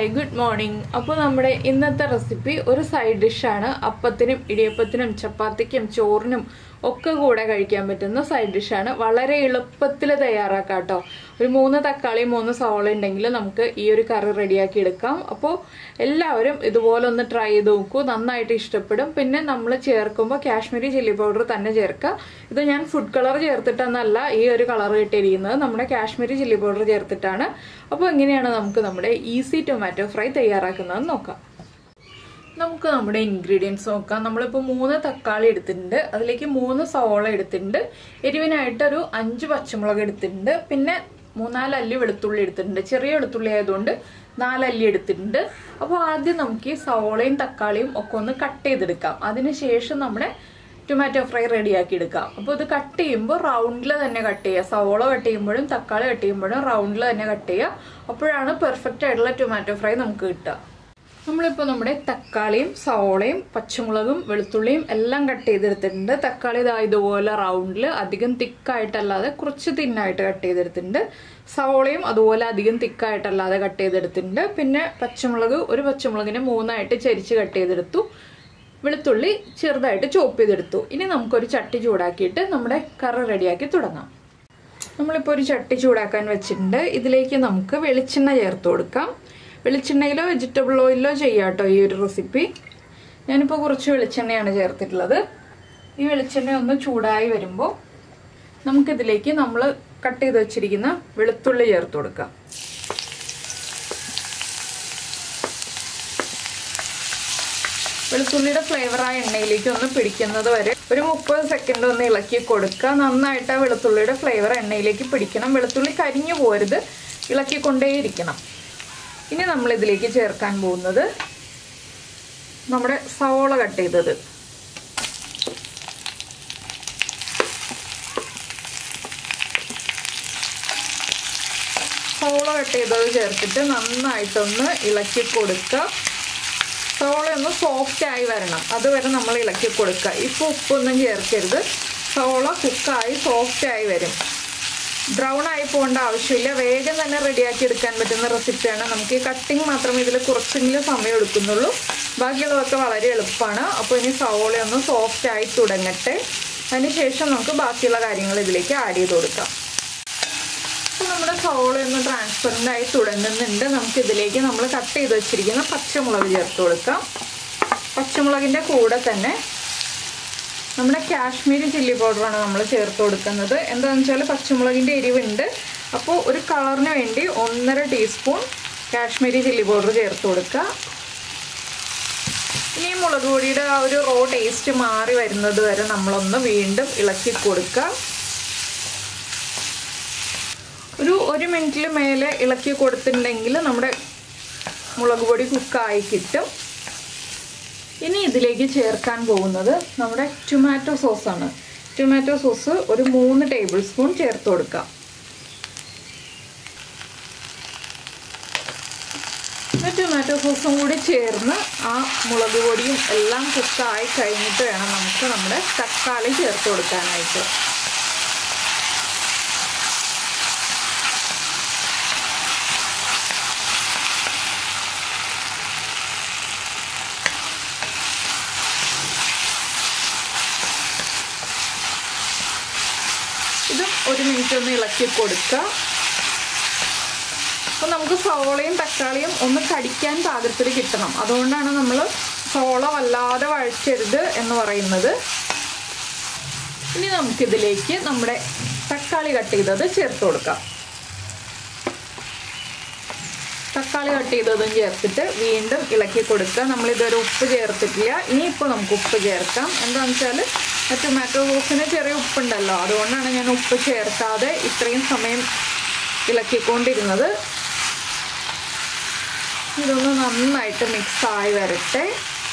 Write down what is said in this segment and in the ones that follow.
hi good morning അപ്പോൾ നമ്മുടെ ഇന്നത്തെ റെസിപ്പി ഒരു സൈഡ് ഡിഷാണ് അപ്പത്തിനും ഇടിയപ്പത്തിനും ചപ്പാത്തിക്കും ചോറിനും ഒക്കെ കൂടെ കഴിക്കാൻ പറ്റുന്ന സൈഡ് ഡിഷാണ് വളരെ എളുപ്പത്തിൽ തയ്യാറാക്കാം കേട്ടോ ഒരു മൂന്ന് തക്കാളി മൂന്ന് സവോള ഉണ്ടെങ്കിൽ നമുക്ക് ഈ ഒരു കറി റെഡിയാക്കി എടുക്കാം അപ്പോൾ എല്ലാവരും ഇതുപോലെ ഒന്ന് ട്രൈ ചെയ്ത് നോക്കൂ നന്നായിട്ട് ഇഷ്ടപ്പെടും പിന്നെ നമ്മൾ ചേർക്കുമ്പോൾ കാശ്മീരി ചില്ലി പൗഡർ തന്നെ ചേർക്കുക ഇത് ഞാൻ ഫുഡ് കളർ ചേർത്തിട്ടെന്നല്ല ഈ ഒരു കളർ കിട്ടിയിരിക്കുന്നത് നമ്മുടെ കാശ്മീരി ചില്ലി പൗഡർ ചേർത്തിട്ടാണ് അപ്പോൾ എങ്ങനെയാണ് നമുക്ക് നമ്മുടെ ഈസി ടൊമാറ്റോ ഫ്രൈ തയ്യാറാക്കുന്നതെന്ന് നോക്കാം നമുക്ക് നമ്മുടെ ഇൻഗ്രീഡിയൻസ് നോക്കാം നമ്മളിപ്പോൾ മൂന്ന് തക്കാളി എടുത്തിട്ടുണ്ട് അതിലേക്ക് മൂന്ന് സവോള എടുത്തിട്ടുണ്ട് എരിവിനായിട്ട് ഒരു അഞ്ച് പച്ചമുളക് എടുത്തിട്ടുണ്ട് പിന്നെ മൂന്നാല് അല്ലി വെളുത്തുള്ളി എടുത്തിട്ടുണ്ട് ചെറിയ വെളുത്തുള്ളി ആയതുകൊണ്ട് നാലല്ലി എടുത്തിട്ടുണ്ട് അപ്പോൾ ആദ്യം നമുക്ക് ഈ സവോളയും തക്കാളിയും ഒക്കെ ഒന്ന് കട്ട് ചെയ്തെടുക്കാം അതിനുശേഷം നമ്മുടെ ടൊമാറ്റോ ഫ്രൈ റെഡിയാക്കി എടുക്കാം അപ്പോൾ ഇത് കട്ട് ചെയ്യുമ്പോൾ റൗണ്ടിൽ തന്നെ കട്ട് ചെയ്യുക സവോള കട്ട് ചെയ്യുമ്പോഴും തക്കാളി കട്ട് ചെയ്യുമ്പോഴും റൗണ്ടിൽ തന്നെ കട്ട് ചെയ്യുക അപ്പോഴാണ് പെർഫെക്റ്റ് ആയിട്ടുള്ള ടൊമാറ്റോ ഫ്രൈ നമുക്ക് കിട്ടുക നമ്മളിപ്പോൾ നമ്മുടെ തക്കാളിയും സവോളയും പച്ചമുളകും വെളുത്തുള്ളിയും എല്ലാം കട്ട് ചെയ്തെടുത്തിട്ടുണ്ട് തക്കാളി ഇതാ ഇതുപോലെ റൗണ്ടിൽ അധികം തിക്കായിട്ടല്ലാതെ കുറച്ച് തിന്നായിട്ട് കട്ട് ചെയ്തെടുത്തിട്ടുണ്ട് സവോളയും അതുപോലെ അധികം തിക്കായിട്ടല്ലാതെ കട്ട് ചെയ്തെടുത്തിട്ടുണ്ട് പിന്നെ പച്ചമുളക് ഒരു പച്ചമുളകിനെ മൂന്നായിട്ട് ചരിച്ച് കട്ട് ചെയ്തെടുത്തു വെളുത്തുള്ളി ചെറുതായിട്ട് ചോപ്പ് ചെയ്തെടുത്തു ഇനി നമുക്കൊരു ചട്ടി ചൂടാക്കിയിട്ട് നമ്മുടെ കറി റെഡിയാക്കി തുടങ്ങാം നമ്മളിപ്പോൾ ഒരു ചട്ടി ചൂടാക്കാൻ വെച്ചിട്ടുണ്ട് ഇതിലേക്ക് നമുക്ക് വെളിച്ചെണ്ണ ചേർത്ത് കൊടുക്കാം വെളിച്ചെണ്ണയിലോ വെജിറ്റബിൾ ഓയിലോ ചെയ്യാം കേട്ടോ ഈ ഒരു റെസിപ്പി ഞാനിപ്പോൾ കുറച്ച് വെളിച്ചെണ്ണയാണ് ചേർത്തിട്ടുള്ളത് ഈ വെളിച്ചെണ്ണ ഒന്ന് ചൂടായി വരുമ്പോൾ നമുക്കിതിലേക്ക് നമ്മൾ കട്ട് ചെയ്ത് വെച്ചിരിക്കുന്ന വെളുത്തുള്ളി ചേർത്ത് കൊടുക്കാം വെളുത്തുള്ളിയുടെ ഫ്ലേവർ ആ എണ്ണയിലേക്ക് ഒന്ന് പിടിക്കുന്നത് വരെ ഒരു മുപ്പത് സെക്കൻഡ് ഒന്ന് ഇളക്കി കൊടുക്കുക നന്നായിട്ട് ആ വെളുത്തുള്ളിയുടെ ഫ്ലേവർ എണ്ണയിലേക്ക് പിടിക്കണം വെളുത്തുള്ളി കരിഞ്ഞു പോരുത് ഇളക്കിക്കൊണ്ടേയിരിക്കണം ഇനി നമ്മൾ ഇതിലേക്ക് ചേർക്കാൻ പോകുന്നത് നമ്മുടെ സവോള കട്ട് ചെയ്തത് സവോള കട്ട് ചെയ്തത് ചേർത്തിട്ട് നന്നായിട്ടൊന്ന് ഇളക്കി കൊടുക്കുക സവോള ഒന്ന് സോഫ്റ്റ് ആയി വരണം അതുവരെ നമ്മൾ ഇളക്കി കൊടുക്കുക ഇപ്പോൾ ഉപ്പൊന്നും ചേർക്കരുത് സവോള കുക്കായി സോഫ്റ്റ് ആയി വരും ബ്രൗൺ ആയി പോകേണ്ട ആവശ്യമില്ല വേഗം തന്നെ റെഡിയാക്കി എടുക്കാൻ പറ്റുന്ന റെസിപ്പിയാണ് നമുക്ക് ഈ കട്ടിങ് മാത്രമേ ഇതിൽ കുറച്ചെങ്കിലും സമയം എടുക്കുന്നുള്ളൂ ബാക്കിയുള്ളതൊക്കെ വളരെ എളുപ്പമാണ് അപ്പോൾ ഇനി സവോള ഒന്ന് സോഫ്റ്റ് ആയി തുടങ്ങട്ടെ അതിനുശേഷം നമുക്ക് ബാക്കിയുള്ള കാര്യങ്ങൾ ഇതിലേക്ക് ആഡ് ചെയ്ത് കൊടുക്കാം അപ്പോൾ നമ്മുടെ സവോള ഒന്ന് ട്രാൻസ്പെറൻ്റ് ആയി തുടങ്ങുന്നുണ്ട് നമുക്ക് ഇതിലേക്ക് നമ്മൾ കട്ട് ചെയ്ത് വെച്ചിരിക്കുന്ന പച്ചമുളക് ചേർത്ത് കൊടുക്കാം പച്ചമുളകിൻ്റെ കൂടെ തന്നെ നമ്മുടെ കാശ്മീരി ചില്ലി പൗഡറാണ് നമ്മൾ ചേർത്ത് കൊടുക്കുന്നത് എന്താണെന്ന് വെച്ചാൽ പച്ചമുളകിൻ്റെ എരിവുണ്ട് അപ്പോൾ ഒരു കളറിന് വേണ്ടി ഒന്നര ടീസ്പൂൺ കാശ്മീരി ചില്ലി പൗഡർ ചേർത്ത് കൊടുക്കുക ഇനി മുളക് പൊടിയുടെ ആ ഒരു റോ ടേസ്റ്റ് മാറി വരുന്നത് വരെ നമ്മളൊന്ന് വീണ്ടും ഇളക്കി കൊടുക്കുക ഒരു ഒരു മിനിറ്റിൽ മേലെ ഇളക്കി കൊടുത്തിട്ടുണ്ടെങ്കിൽ നമ്മുടെ മുളക് പൊടി കുക്കായി കിട്ടും ഇനി ഇതിലേക്ക് ചേർക്കാൻ പോകുന്നത് നമ്മുടെ ടൊമാറ്റോ സോസാണ് ടൊമാറ്റോ സോസ് ഒരു മൂന്ന് ടേബിൾ സ്പൂൺ ചേർത്ത് കൊടുക്കാം ടൊമാറ്റോ സോസും കൂടി ചേർന്ന് ആ മുളക് പൊടിയും എല്ലാം കുക്കായി കഴിഞ്ഞിട്ട് വേണം നമുക്ക് നമ്മുടെ തക്കാളി ചേർത്ത് കൊടുക്കാനായിട്ട് ഇതും ഒരു മിനിറ്റ് ഒന്ന് ഇളക്കി കൊടുക്കുക അപ്പോൾ നമുക്ക് സവോളയും തക്കാളിയും ഒന്ന് കടിക്കാൻ പാകത്തിൽ കിട്ടണം അതുകൊണ്ടാണ് നമ്മൾ സവോള വല്ലാതെ വഴച്ചരുത് എന്ന് പറയുന്നത് ഇനി നമുക്കിതിലേക്ക് നമ്മുടെ തക്കാളി കട്ട് ചെയ്തത് ചേർത്ത് കൊടുക്കാം തക്കാളി കട്ട് ചെയ്തതും ചേർത്തിട്ട് വീണ്ടും ഇളക്കി കൊടുക്കുക നമ്മളിതൊരു ഉപ്പ് ചേർത്തിട്ടില്ല ഇനിയിപ്പോൾ നമുക്ക് ഉപ്പ് ചേർക്കാം എന്താണെന്ന് വെച്ചാൽ ടൊമാറ്റോ സോസിന് ചെറിയ ഉപ്പുണ്ടല്ലോ അതുകൊണ്ടാണ് ഞാൻ ഉപ്പ് ചേർക്കാതെ ഇത്രയും സമയം ഇളക്കിക്കൊണ്ടിരുന്നത് ഇതൊന്ന് നന്നായിട്ട് മിക്സായി വരട്ടെ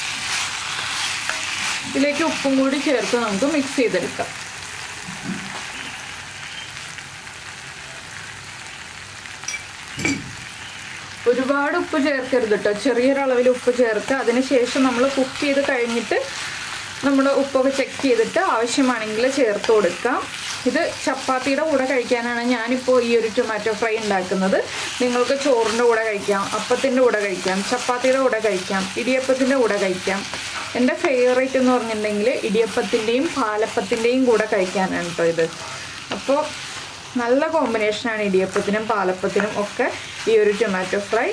ഇതിലേക്ക് ഉപ്പും കൂടി ചേർത്ത് നമുക്ക് മിക്സ് ചെയ്തെടുക്കാം ഒരുപാട് ഉപ്പ് ചേർക്കരുത് കേട്ടോ ചെറിയൊരളവിൽ ഉപ്പ് ചേർത്ത് അതിനുശേഷം നമ്മൾ കുക്ക് ചെയ്ത് കഴിഞ്ഞിട്ട് നമ്മൾ ഉപ്പൊക്കെ ചെക്ക് ചെയ്തിട്ട് ആവശ്യമാണെങ്കിൽ ചേർത്ത് കൊടുക്കാം ഇത് ചപ്പാത്തിയുടെ കൂടെ കഴിക്കാനാണ് ഞാനിപ്പോൾ ഈ ഒരു ടൊമാറ്റോ ഫ്രൈ ഉണ്ടാക്കുന്നത് നിങ്ങൾക്ക് ചോറിൻ്റെ കൂടെ കഴിക്കാം അപ്പത്തിൻ്റെ കൂടെ കഴിക്കാം ചപ്പാത്തിയുടെ കൂടെ കഴിക്കാം ഇടിയപ്പത്തിൻ്റെ കൂടെ കഴിക്കാം എൻ്റെ ഫേവറേറ്റ് എന്ന് പറഞ്ഞിട്ടുണ്ടെങ്കിൽ ഇടിയപ്പത്തിൻ്റെയും പാലപ്പത്തിൻ്റെയും കൂടെ കഴിക്കാനാണ് കേട്ടോ ഇത് അപ്പോൾ നല്ല കോമ്പിനേഷനാണ് ഇടിയപ്പത്തിനും പാലപ്പത്തിനും ഒക്കെ ഈ ഒരു ടൊമാറ്റോ ഫ്രൈ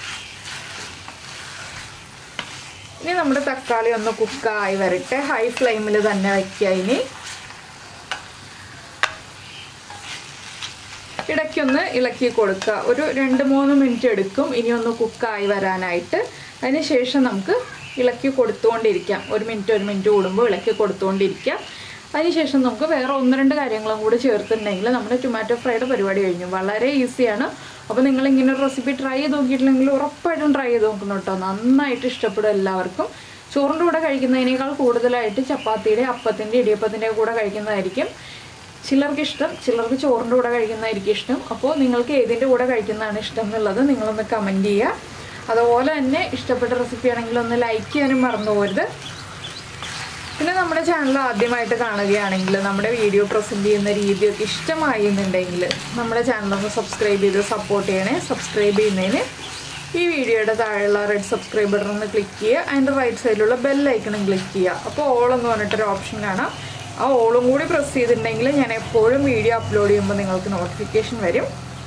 ഇനി നമ്മുടെ തക്കാളി ഒന്ന് കുക്കായി വരട്ടെ ഹൈ ഫ്ലെയിമിൽ തന്നെ വയ്ക്കുക ഇനി ഇടയ്ക്കൊന്ന് ഇളക്കി കൊടുക്കുക ഒരു രണ്ട് മൂന്ന് മിനിറ്റ് എടുക്കും ഇനി ഒന്ന് കുക്കായി വരാനായിട്ട് അതിന് ശേഷം നമുക്ക് ഇളക്കി കൊടുത്തുകൊണ്ടിരിക്കാം ഒരു മിനിറ്റ് ഒരു മിനിറ്റ് കൂടുമ്പോൾ ഇളക്കി കൊടുത്തുകൊണ്ടിരിക്കാം അതിനുശേഷം നമുക്ക് വേറെ ഒന്ന് രണ്ട് കാര്യങ്ങളും കൂടി ചേർത്തിട്ടുണ്ടെങ്കിൽ നമ്മുടെ ടൊമാറ്റോ ഫ്രൈയുടെ പരിപാടി കഴിഞ്ഞു വളരെ ഈസിയാണ് അപ്പോൾ നിങ്ങൾ ഇങ്ങനെ ഒരു റെസിപ്പി ട്രൈ ചെയ്ത് നോക്കിയിട്ടില്ലെങ്കിൽ ഉറപ്പായിട്ടും ട്രൈ ചെയ്ത് നോക്കണം കേട്ടോ നന്നായിട്ട് ഇഷ്ടപ്പെടും എല്ലാവർക്കും ചോറിൻ്റെ കൂടെ കഴിക്കുന്നതിനേക്കാൾ കൂടുതലായിട്ട് ചപ്പാത്തിയുടെ അപ്പത്തിൻ്റെ ഇടിയപ്പത്തിൻ്റെ കൂടെ കഴിക്കുന്നതായിരിക്കും ചിലർക്ക് ഇഷ്ടം ചിലർക്ക് ചോറിൻ്റെ കൂടെ കഴിക്കുന്നതായിരിക്കും ഇഷ്ടം അപ്പോൾ നിങ്ങൾക്ക് ഏതിൻ്റെ കൂടെ കഴിക്കുന്നതാണ് ഇഷ്ടം എന്നുള്ളത് നിങ്ങളൊന്ന് കമൻറ്റ് ചെയ്യുക അതുപോലെ തന്നെ ഇഷ്ടപ്പെട്ട റെസിപ്പി ആണെങ്കിൽ ഒന്ന് ലൈക്ക് ചെയ്യാനും മറന്നു പോകരുത് പിന്നെ നമ്മുടെ ചാനൽ ആദ്യമായിട്ട് കാണുകയാണെങ്കിൽ നമ്മുടെ വീഡിയോ പ്രസൻറ്റ് ചെയ്യുന്ന രീതിയൊക്കെ ഇഷ്ടമായി എന്നുണ്ടെങ്കിൽ നമ്മുടെ ചാനലൊന്ന് സബ്സ്ക്രൈബ് ചെയ്ത് സപ്പോർട്ട് ചെയ്യണേ സബ്സ്ക്രൈബ് ചെയ്യുന്നതിന് ഈ വീഡിയോയുടെ താഴെയുള്ള റെഡ് സബ്സ്ക്രൈബ് ബട്ടൺ ഒന്ന് ക്ലിക്ക് ചെയ്യുക അതിൻ്റെ റൈറ്റ് സൈഡിലുള്ള ബെൽ ഐക്കണും ക്ലിക്ക് ചെയ്യുക അപ്പോൾ ഓൾ എന്ന് പറഞ്ഞിട്ടൊരു ഓപ്ഷൻ കാണാം ആ ഓളും കൂടി പ്രസ് ചെയ്തിട്ടുണ്ടെങ്കിൽ ഞാൻ എപ്പോഴും വീഡിയോ അപ്ലോഡ് ചെയ്യുമ്പോൾ നിങ്ങൾക്ക് നോട്ടിഫിക്കേഷൻ വരും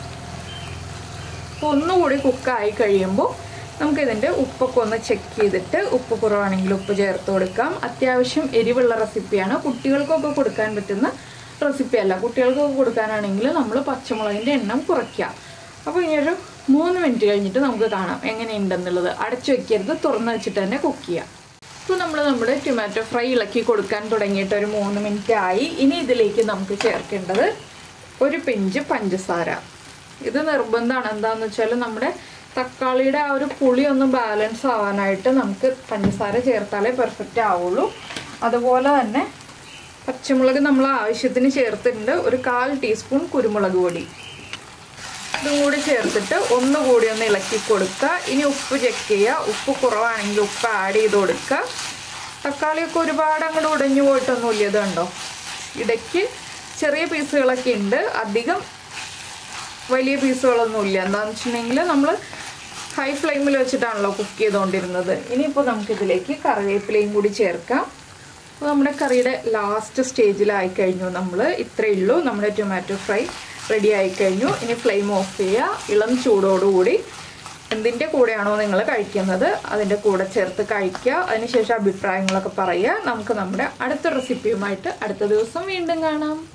അപ്പോൾ ഒന്നുകൂടി കുക്കായി കഴിയുമ്പോൾ നമുക്കിതിൻ്റെ ഉപ്പൊക്കെ ഒന്ന് ചെക്ക് ചെയ്തിട്ട് ഉപ്പ് കുറവാണെങ്കിൽ ഉപ്പ് ചേർത്ത് കൊടുക്കാം അത്യാവശ്യം എരിവുള്ള റെസിപ്പിയാണ് കുട്ടികൾക്കൊക്കെ കൊടുക്കാൻ പറ്റുന്ന റെസിപ്പി അല്ല കുട്ടികൾക്കൊക്കെ കൊടുക്കാനാണെങ്കിൽ നമ്മൾ പച്ചമുളകിൻ്റെ എണ്ണം കുറയ്ക്കുക അപ്പോൾ ഇനിയൊരു മൂന്ന് മിനിറ്റ് കഴിഞ്ഞിട്ട് നമുക്ക് കാണാം എങ്ങനെയുണ്ടെന്നുള്ളത് അടച്ചു വെക്കരുത് തുറന്ന് വെച്ചിട്ട് തന്നെ കുക്ക് ചെയ്യാം ഇപ്പോൾ നമ്മൾ നമ്മുടെ ടൊമാറ്റോ ഫ്രൈ ഇളക്കി കൊടുക്കാൻ തുടങ്ങിയിട്ട് ഒരു മൂന്ന് മിനിറ്റ് ആയി ഇനി ഇതിലേക്ക് നമുക്ക് ചേർക്കേണ്ടത് ഒരു പിഞ്ച് പഞ്ചസാര ഇത് നിർബന്ധമാണ് എന്താണെന്ന് വെച്ചാൽ നമ്മുടെ തക്കാളിയുടെ ആ ഒരു പുളി ഒന്ന് ബാലൻസ് ആവാനായിട്ട് നമുക്ക് പഞ്ചസാര ചേർത്താലേ പെർഫെക്റ്റ് ആവുള്ളൂ അതുപോലെ തന്നെ പച്ചമുളക് നമ്മൾ ആവശ്യത്തിന് ചേർത്തിട്ടുണ്ട് ഒരു കാൽ ടീസ്പൂൺ കുരുമുളക് പൊടി ഇതും കൂടി ചേർത്തിട്ട് ഒന്നുകൂടി ഒന്ന് ഇളക്കി കൊടുക്കുക ഇനി ഉപ്പ് ചെക്ക് ചെയ്യുക ഉപ്പ് കുറവാണെങ്കിൽ ഉപ്പ് ആഡ് ചെയ്ത് കൊടുക്കുക തക്കാളിയൊക്കെ ഒരുപാട് അങ്ങോട്ട് ഉടഞ്ഞു പോയിട്ടൊന്നുമില്ല ഇത് കണ്ടോ ഇടയ്ക്ക് ചെറിയ പീസുകളൊക്കെ ഉണ്ട് അധികം വലിയ പീസുകളൊന്നുമില്ല എന്താണെന്ന് വെച്ചിട്ടുണ്ടെങ്കിൽ നമ്മൾ ഹൈ ഫ്ലെയിമിൽ വെച്ചിട്ടാണല്ലോ കുക്ക് ചെയ്തുകൊണ്ടിരുന്നത് ഇനിയിപ്പോൾ നമുക്കിതിലേക്ക് കറിവേപ്പിലയും കൂടി ചേർക്കാം അപ്പോൾ നമ്മുടെ കറിയുടെ ലാസ്റ്റ് സ്റ്റേജിലായി കഴിഞ്ഞു നമ്മൾ ഇത്രയേ ഉള്ളൂ നമ്മുടെ ടൊമാറ്റോ ഫ്രൈ റെഡി ആയി കഴിഞ്ഞു ഇനി ഫ്ലെയിം ഓഫ് ചെയ്യുക ഇളം ചൂടോടുകൂടി എന്തിൻ്റെ കൂടെയാണോ നിങ്ങൾ കഴിക്കുന്നത് അതിൻ്റെ കൂടെ ചേർത്ത് കഴിക്കുക അതിനുശേഷം അഭിപ്രായങ്ങളൊക്കെ പറയുക നമുക്ക് നമ്മുടെ അടുത്ത റെസിപ്പിയുമായിട്ട് അടുത്ത ദിവസം വീണ്ടും കാണാം